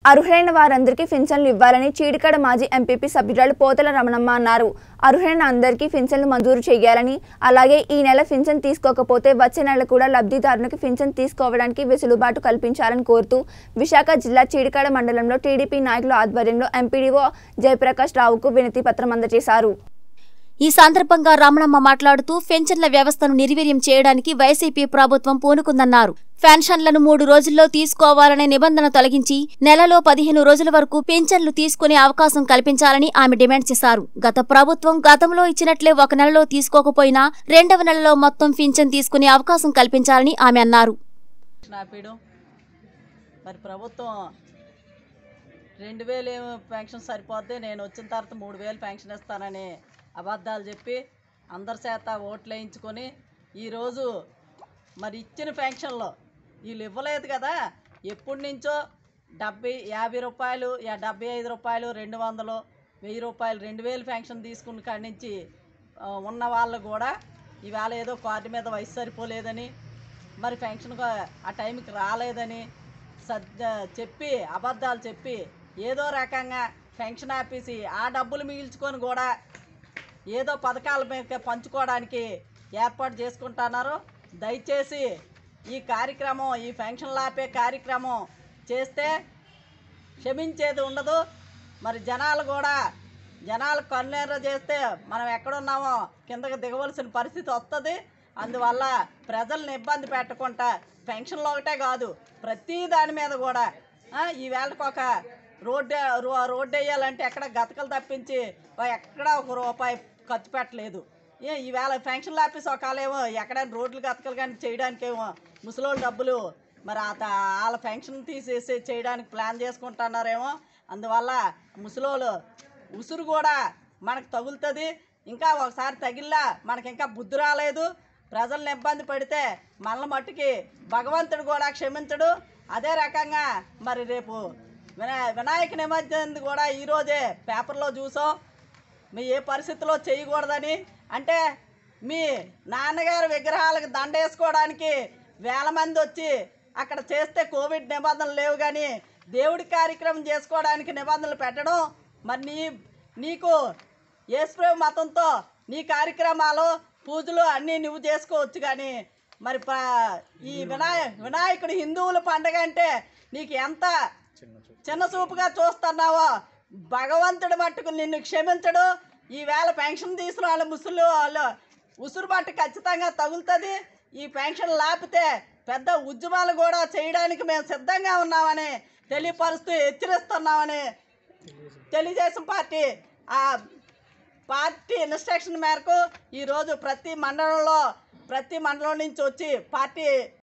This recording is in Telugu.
అర్హులైన వారందరికీ పింఛన్లు ఇవ్వాలని చీడికాడ మాజీ ఎంపీపీ సభ్యురాలు పోతల రమణమ్మ అన్నారు అర్హులైన అందరికీ పింఛన్లు మంజూరు చేయాలని అలాగే ఈ నెల పింఛన్ తీసుకోకపోతే వచ్చే నెల కూడా లబ్ధిదారునికి పింఛన్ తీసుకోవడానికి వెసులుబాటు కల్పించాలని కోరుతూ విశాఖ జిల్లా చీడికాడ మండలంలో టీడీపీ నాయకుల ఆధ్వర్యంలో ఎంపీడీఓ జయప్రకాష్ రావుకు వినతి పత్రం అందజేశారు ఈ సందర్భంగా రమణమ్మ మాట్లాడుతూ పెన్షన్ల వ్యవస్థను నిర్వీర్యం చేయడానికి వైసీపీ ప్రభుత్వం పూనుకుందన్నారు పెన్షన్లను మూడు రోజుల్లో తీసుకోవాలనే నిబంధన తొలగించి నెలలో పదిహేను రోజుల వరకు పెన్షన్లు తీసుకునే అవకాశం కల్పించాలని ఆమె డిమాండ్ చేశారు గత ప్రభుత్వం గతంలో ఇచ్చినట్లే ఒక నెలలో తీసుకోకపోయినా రెండవ నెలలో మొత్తం పింఛన్ తీసుకునే అవకాశం కల్పించాలని ఆమె అన్నారు ఆపేయడం మరి ప్రభుత్వం రెండు వేలు ఏమో పెన్షన్ సరిపోద్ది నేను వచ్చిన తర్వాత మూడు వేలు పెన్షన్ ఇస్తానని అబద్ధాలు చెప్పి అందరి చేత ఓట్లు వేయించుకొని ఈరోజు మరి ఇచ్చిన పెన్షన్లో వీళ్ళు ఇవ్వలేదు కదా ఎప్పటి నుంచో డెబ్బై యాభై రూపాయలు యా డెబ్బై ఐదు రూపాయలు రెండు వందలు వెయ్యి రూపాయలు రెండు వేలు పెన్షన్ తీసుకున్న కాడి నుంచి ఆ, ఉన్న వాళ్ళు కూడా ఈవేళ ఏదో కార్డు మీద వయసు సరిపోలేదని మరి పెన్షన్ ఆ టైంకి రాలేదని సద్ చెప్పి అబద్ధాలు చెప్పి ఏదో రకంగా పెన్షన్ ఆపేసి ఆ డబ్బులు మిగిల్చుకొని కూడా ఏదో పథకాల మీద పంచుకోవడానికి ఏర్పాటు చేసుకుంటున్నారు దయచేసి ఈ కార్యక్రమం ఈ పెన్షన్లు ఆపే కార్యక్రమం చేస్తే క్షమించేది ఉండదు మరి జనాలు కూడా జనాలు కన్నేర చేస్తే మనం ఎక్కడున్నామో కిందకి దిగవలసిన పరిస్థితి వస్తుంది అందువల్ల ప్రజల్ని ఇబ్బంది పెట్టకుండా పెన్షన్లు ఒకటే కాదు ప్రతి దాని మీద కూడా ఆ, ఈ వేళకు ఒక రోడ్డు రో- రోడ్డు వేయాలంటే ఎక్కడ గతకలు తప్పించి ఓ ఎక్కడ ఒక రూపాయి ఖర్చు పెట్టలేదు ఏ ఈవేళ పెన్షన్లు ఆఫీస్ ఒకళ్ళేమో ఎక్కడైనా రోడ్లు గతకలు కానీ చేయడానికేమో ముసలోళ్ళ డబ్బులు మరి ఆ త- వాళ్ళ పెన్షన్ తీసేసి చేయడానికి ప్లాన్ చేసుకుంటున్నారేమో అందువల్ల ముసలోళ్ళు ఉసురు కూడా మనకు తగులుతుంది ఇంకా ఒకసారి తగిలిలా మనకి ఇంకా బుద్ధి రాలేదు ప్రజల్ని ఇబ్బంది పడితే మనల మట్టుకి భగవంతుడు కూడా క్షమించడు అదే రకంగా మరి రేపు వినా వినాయక నిమజ్జనం కూడా ఈరోజే పేపర్లో చూసాం మీ ఏ పరిస్థితిలో చేయకూడదని అంటే మీ నాన్నగారి విగ్రహాలకు దండ వేసుకోవడానికి వేల మంది వచ్చి అక్కడ చేస్తే కోవిడ్ నిబంధనలు లేవు కానీ దేవుడి కార్యక్రమం చేసుకోవడానికి నిబంధనలు పెట్టడం మరి నీ నీకు యేసుప్రభు మతంతో నీ కార్యక్రమాలు పూజలు అన్నీ నువ్వు చేసుకోవచ్చు కానీ మరి ప- ఈ వినాయ వినాయకుడు హిందువుల పండగ అంటే నీకు ఎంత చిన్న చూపుగా చూస్తున్నావో భగవంతుడు మట్టుకు నిన్ను క్షమించడు ఈవేళ పెన్షన్ తీసిన వాళ్ళు ముసలి వాళ్ళు ఉసురు మట్టు ఖచ్చితంగా తగులుతుంది ఈ పెన్షన్ లాపితే పెద్ద ఉద్యమాలు కూడా చేయడానికి మేము సిద్ధంగా ఉన్నామని తెలియపరుస్తూ హెచ్చరిస్తున్నామని తెలుగుదేశం పార్టీ ఆ పార్టీ ఇన్స్ట్రక్షన్ మేరకు ఈరోజు ప్రతి మండలంలో ప్రతి మండలం నుంచి వచ్చి పార్టీ